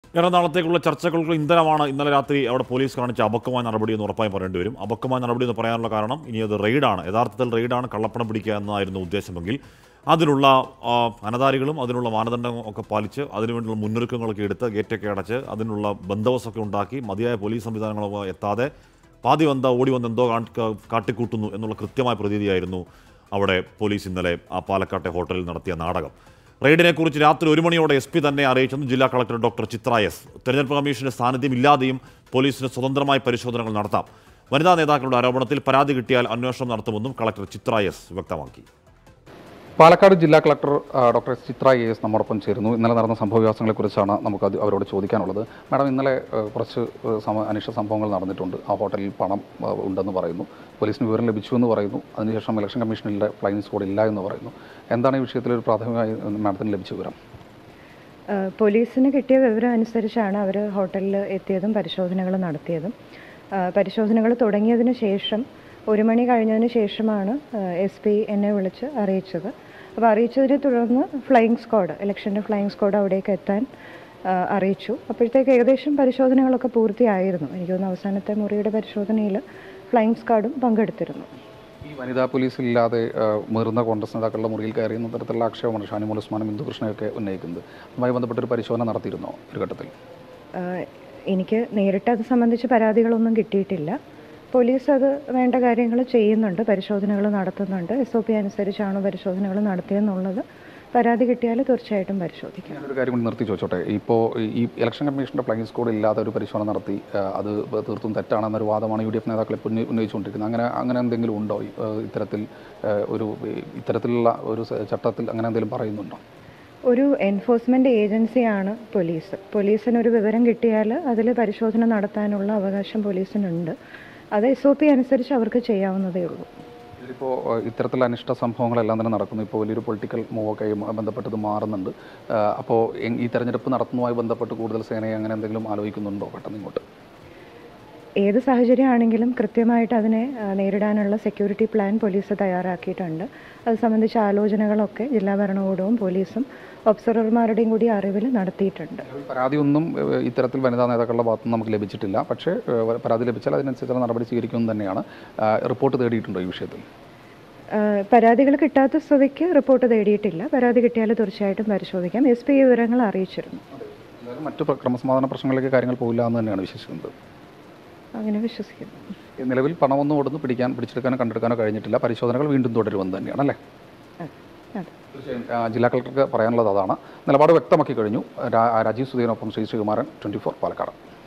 ഏറെ നാളത്തേക്കുള്ള ചർച്ചകൾക്ക് ഇന്ധനമാണ് ഇന്നലെ രാത്രി അവിടെ പോലീസ് കാണിച്ച അബക്കമായ നടപടി എന്ന് ഉറപ്പായും പറയേണ്ടി വരും അബക്കമായ നടപടി എന്ന് പറയാനുള്ള കാരണം ഇനി അത് റെയ്ഡാണ് യഥാർത്ഥത്തിൽ റെയ്ഡാണ് കള്ളപ്പണം പിടിക്കുക എന്നതായിരുന്നു ഉദ്ദേശമെങ്കിൽ അതിനുള്ള ആ, അനധാരികളും അതിനുള്ള മാനദണ്ഡം ഒക്കെ പാലിച്ച് അതിനുവേണ്ടിയുള്ള മുന്നൊരുക്കങ്ങളൊക്കെ എടുത്ത് ഗേറ്റൊക്കെ അടച്ച് അതിനുള്ള ബന്ദോബസ്തൊക്കെ ഉണ്ടാക്കി മതിയായ പോലീസ് സംവിധാനങ്ങളൊക്കെ എത്താതെ പാതി വന്ന ഓടി വന്ന് എന്തോ കാ- കാട്ടിക്കൂട്ടുന്നു എന്നുള്ള കൃത്യമായ പ്രതീതിയായിരുന്നു അവിടെ പോലീസ് ഇന്നലെ ആ പാലക്കാട്ടെ ഹോട്ടലിൽ നടത്തിയ നാടകം റെയ്ഡിനെ കുറിച്ച് രാത്രി ഒരു മണിയോടെ എസ് പി തന്നെ അറിയിച്ചെന്ന് ജില്ലാ കളക്ടർ ഡോക്ടർ ചിത്ര എസ് തെരഞ്ഞെടുപ്പ് കമ്മീഷന്റെ സാന്നിധ്യം ഇല്ലാതെയും പോലീസിന് സ്വതന്ത്രമായി പരിശോധനകൾ നടത്താം വനിതാ നേതാക്കളുടെ ആരോപണത്തിൽ പരാതി കിട്ടിയാൽ അന്വേഷണം നടത്തുമെന്നും കളക്ടർ ചിത്ര എസ് വ്യക്തമാക്കി പാലക്കാട് ജില്ലാ കളക്ടർ ആ, doctor S Chithra A S നമ്മോടൊപ്പം ചേരുന്നു ഇന്നലെ നടന്ന സംഭവവികാസങ്ങളെക്കുറിച്ചാണ് നമുക്ക് അത് അവരോട് ചോദിക്കാനുള്ളത് മാഡം ഇന്നലെ ആ, കുറച്ച് ആ, സമ അനിഷ്ട സംഭവങ്ങൾ നടന്നിട്ടുണ്ട് ആ ഹോട്ടലിൽ പണം ആ, ഉണ്ടെന്ന് പറയുന്നു പോലീസിന് വിവരം ലഭിച്ചു എന്ന് പറയുന്നു അതിനുശേഷം ഇലക്ഷൻ കമ്മീഷനിലെ ഫ്ലൈയിങ് സ്ക്വാഡ് ഇല്ല എന്ന് പറയുന്നു എന്താണ് ഈ വിഷയത്തിൽ ഒരു പ്രാഥമികമായി മാഡത്തിന് ലഭിച്ച വിവരം ഏഹ് പോലീസിന് കിട്ടിയ വിവരം അനുസരിച്ചാണ് അവർ ഹോട്ടലിൽ എത്തിയതും പരിശോധനകൾ നടത്തിയതും ഏഹ് പരിശോധനകൾ തുടങ്ങിയതിന് ശേഷം ഒരു മണി കഴിഞ്ഞതിന് ശേഷമാണ് എസ് പി എന്നെ വിളിച്ച് അറിയിച്ചത് അപ്പോൾ അറിയിച്ചതിനെ തുടർന്ന് ഫ്ലൈയിങ് സ്ക്വാഡ് ഇലക്ഷൻ്റെ ഫ്ലൈയിങ് സ്ക്വാഡ് അവിടേക്ക് എത്താൻ ഏഹ് അറിയിച്ചു അപ്പോഴത്തേക്ക് ഏകദേശം പരിശോധനകളൊക്കെ പൂർത്തിയായിരുന്നു എനിക്ക് തോന്നുന്നു അവസാനത്തെ മുറിയുടെ പരിശോധനയിൽ ഫ്ലൈയിങ് സ്ക്വാഡും പങ്കെടുത്തിരുന്നു ഈ വനിതാ പോലീസ് ഇല്ലാതെ ആ, മുതിർന്ന കോൺഗ്രസ് നേതാക്കളുടെ മുറിയിൽ കയറി എന്ന തരത്തിലുള്ള ആക്ഷേപമാണ് ഷാനിമോൾ ഉസ്മാനും ബിന്ദുകൃഷ്ണയൊക്കെ ഉന്നയിക്കുന്നത് അതുമായി ബന്ധപ്പെട്ടൊരു പരിശോധന നടത്തിയിരുന്നോ ഒരു ഘട്ടത്തിൽ ആഹ് എനിക്ക് നേരിട്ട് അത് സംബന്ധിച്ച് പരാതികളൊന്നും കിട്ടിയിട്ടില്ല പോലീസ് അത് വേണ്ട കാര്യങ്ങൾ ചെയ്യുന്നുണ്ട് പരിശോധനകൾ നടത്തുന്നുണ്ട് എസ് ഒ പി അനുസരിച്ചാണ് പരിശോധനകൾ നടത്തിയെന്നുള്ളത് പരാതി കിട്ടിയാൽ തീർച്ചയായിട്ടും പരിശോധിക്കാം ഞാനൊരു കാര്യം കൂടി നിർത്തി ചോദിച്ചോട്ടെ ഇപ്പോൾ ഈ ഇലക്ഷൻ കമ്മീഷൻ്റെ ഫ്ലൈയിങ് സ്ക്വാഡ് ഇല്ലാതെ ഒരു പരിശോധന നടത്തി ആ, അത് തീർത്തും തെറ്റാണെന്നൊരു വാദമാണ് യു ഡി എഫ് നേതാക്കൾ ഇപ്പോൾ ഉന്നയി- ഉന്നയിച്ചുകൊണ്ടിരിക്കുന്നത് അങ്ങനെ അങ്ങനെ എന്തെങ്കിലും ഉണ്ടോ ഈ, ആ, ഇത്തരത്തിൽ ആ, ഒരു ഈ, ഇത്തരത്തിലുള്ള ഒരു സ- ചട്ടത്തിൽ അങ്ങനെ എന്തെങ്കിലും പറയുന്നുണ്ടോ ഒരു എൻഫോഴ്സ്മെൻറ്റ് ഏജൻസിയാണ് പോലീസ് പോലീസിനൊരു വിവരം കിട്ടിയാൽ അതിൽ പരിശോധന നടത്താനുള്ള അവകാശം പോലീസിനുണ്ട് അത് എസ് ഒ പി അനുസരിച്ച് അവർക്ക് ചെയ്യാവുന്നതേ ഉള്ളൂ ഇതിലിപ്പോൾ ആ, ഇത്തരത്തിലുള്ള അനിഷ്ട സംഭവങ്ങളെല്ലാം തന്നെ നടക്കുന്നു ഇപ്പോൾ വലിയൊരു പൊളിറ്റിക്കൽ മൂവൊക്കെ ബന്ധപ്പെട്ടത് മാറുന്നുണ്ട് ആ, അപ്പോൾ എങ്- ഈ തെരഞ്ഞെടുപ്പ് നടത്തുന്നതുമായി ബന്ധപ്പെട്ട് കൂടുതൽ സേനയെ അങ്ങനെ എന്തെങ്കിലും ആലോചിക്കുന്നുണ്ടോ പെട്ടെന്ന് ഇങ്ങോട്ട് ഏത് സാഹചര്യമാണെങ്കിലും കൃത്യമായിട്ട് അതിനെ ആ, നേരിടാനുള്ള സെക്യൂരിറ്റി പ്ലാൻ പോലീസ് തയ്യാറാക്കിയിട്ടുണ്ട് അത് സംബന്ധിച്ച ആലോചനകളൊക്കെ ജില്ലാ ഭരണകൂടവും പോലീസും ഒബ്സർവർമാരുടെയും കൂടി അറിവിൽ നടത്തിയിട്ടുണ്ട് നിലവിൽ പരാതിയൊന്നും ഏഹ്, ഇത്തരത്തിൽ വനിതാ നേതാക്കളുടെ ഭാഗത്ത് നിന്ന് നമുക്ക് ലഭിച്ചിട്ടില്ല പക്ഷേ ഏഹ്, പരാതി ലഭിച്ചാൽ അതിനനുസരിച്ചുള്ള നടപടി സ്വീകരിക്കുമെന്ന് തന്നെയാണ് ആ, റിപ്പോർട്ട് തേടിയിട്ടുണ്ടോ ഈ വിഷയത്തിൽ ആ, പരാതികൾ കിട്ടാത്ത സ്ഥിതിക്ക് റിപ്പോർട്ട് തേടിയിട്ടില്ല പരാതി കിട്ടിയാൽ തീർച്ചയായിട്ടും പരിശോധിക്കാം എസ് പി വിവരങ്ങൾ അറിയിച്ചിരുന്നു എന്തായാലും മറ്റു പ്ര- ക്രമസമാധാന പ്രശ്നങ്ങളിലേക്ക് കാര്യങ്ങൾ പോകില്ല എന്ന് തന്നെയാണ് വിശ്വസിക്കുന്നത് അങ്ങനെ വിശ്വസിക്കുന്നു ഈ നിലവിൽ പണമൊന്നും ഓടുന്നു പിടിക്കാൻ പിടിച്ചെടുക്കാനോ കണ്ടെടുക്കാനോ കഴിഞ്ഞിട്ടില്ല പരിശോധനകൾ വീണ്ടും തുടരുമെന്ന് തന്നെയാണ് അല്ലേ അതെ അതെ തീർച്ചയായും ആ, ജില്ലാ കളക്ടർക്ക് പറയാനുള്ളത് അതാണ് നിലപാട് വ്യക്തമാക്കി കഴിഞ്ഞു രാ- രാജീവ് സുധീനൊപ്പം ശ്രീ ശ്രീകുമാരൻ ട്വൻറ്റി ഫോർ പാലക്കാട്